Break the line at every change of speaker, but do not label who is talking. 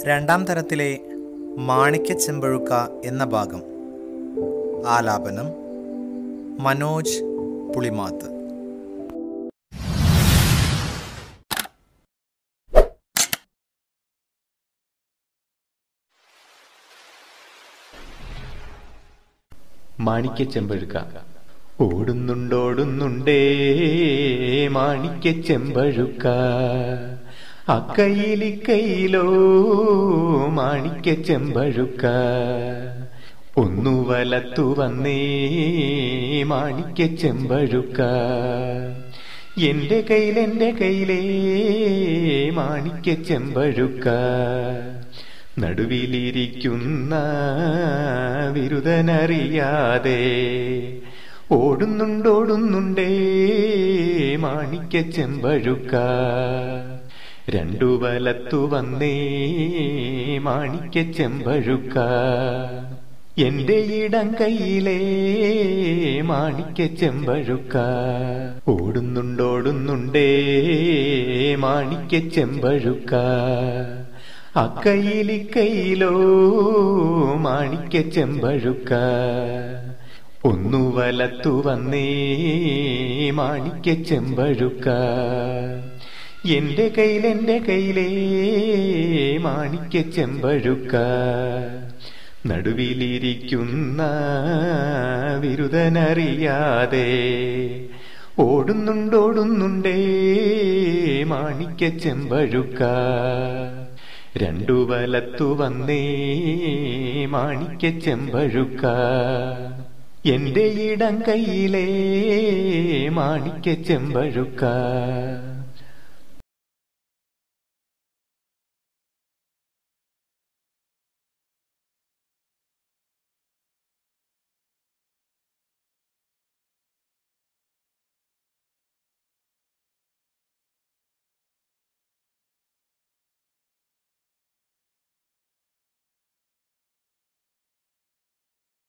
രണ്ടാം തരത്തിലെ മാണിക്യ ചെമ്പഴുക്ക എന്ന ഭാഗം ആലാപനം മനോജ് പുളിമാത്ത്
മാണിക്യ ചെമ്പഴുക്ക ഓടുന്നുണ്ടോടുന്നുണ്ടേ മാണിക്യ ചെമ്പഴുക്ക അക്കയിലിക്കയിലോ മാണിക്യ ചെമ്പഴുക്ക ഒന്നു വലത്തു വന്നേ മാണിക്യ ചെമ്പഴുക്ക എന്റെ കയ്യിൽ എന്റെ കയ്യിലേ മാണിക്യ ചെമ്പഴുക്ക നടുവിലിരിക്കുന്ന വിരുദനറിയാതെ ഓടുന്നുണ്ടോടുന്നുണ്ടേ മാണിക്യ ചെമ്പഴുക്ക രണ്ടു വലത്തു വന്നേ മാണിക്യ ചെമ്പഴുക്ക എന്റെ ഇടം കയ്യിലേ മാണിക്യ ചെമ്പഴുക്ക ഓടുന്നുണ്ടോടുന്നുണ്ടേ മാണിക്യ ചെമ്പഴുക്ക അക്കയിലിക്കയിലോ മാണിക്യ ചെമ്പഴുക്ക ഒന്നു വലത്തു വന്നേ മാണിക്യ ചെമ്പഴുക്ക എന്റെ കയ്യിൽ എന്റെ കയ്യിലേ മാണിക്യ ചെമ്പഴുക്ക നടുവിലിരിക്കുന്ന വിരുദനറിയാതെ ഓടുന്നുണ്ടോടുന്നുണ്ടേ മാണിക്യ ചെമ്പഴുക്ക രണ്ടു വലത്തു വന്നേ മാണിക്യ ചെമ്പഴുക്ക എന്റെ ഇടം കയ്യിലേ മാണിക്യ ചെമ്പഴുക്ക